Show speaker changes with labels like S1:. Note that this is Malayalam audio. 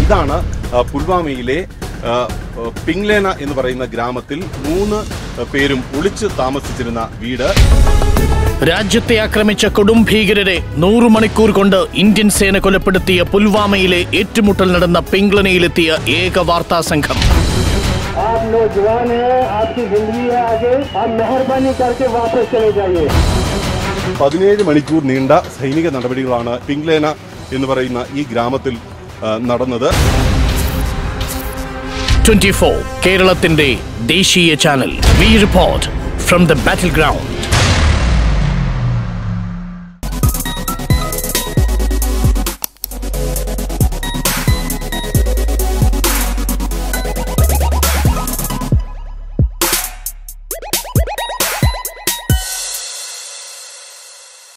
S1: ഇതാണ് ആ, പുൽവാമയിലെ ആ, ആ, പിങ്ലേന എന്ന് പറയുന്ന ഗ്രാമത്തിൽ മൂന്ന് പേരും ഒളിച്ച് താമസിച്ചിരുന്ന വീട്
S2: രാജ്യത്തെ ആക്രമിച്ച കൊടും ഭീകരരെ നൂറു മണിക്കൂർ കൊണ്ട് ഇന്ത്യൻ സേന കൊലപ്പെടുത്തിയ പുൽവാമയിലെ ഏറ്റുമുട്ടൽ നടന്ന പിങ്കളനയിലെത്തിയ ഏക വാർത്താ സംഘം
S3: आप नौजवान हैं आपकी जिंदगी है आगे आप मेहरबानी करके वापस चले जाइए
S1: പതിനേഴ് മണിക്കൂർ നീണ്ട സൈനിക നടപടികളാണ് പിങ്ലേന എന്ന് പറയുന്ന ഈ ഗ്രാമത്തിൽ ആ, നടന്നത്
S2: ട്വന്റി ഫോർ കേരളത്തിന്റെ ദേശീയ channel we report from the battle ground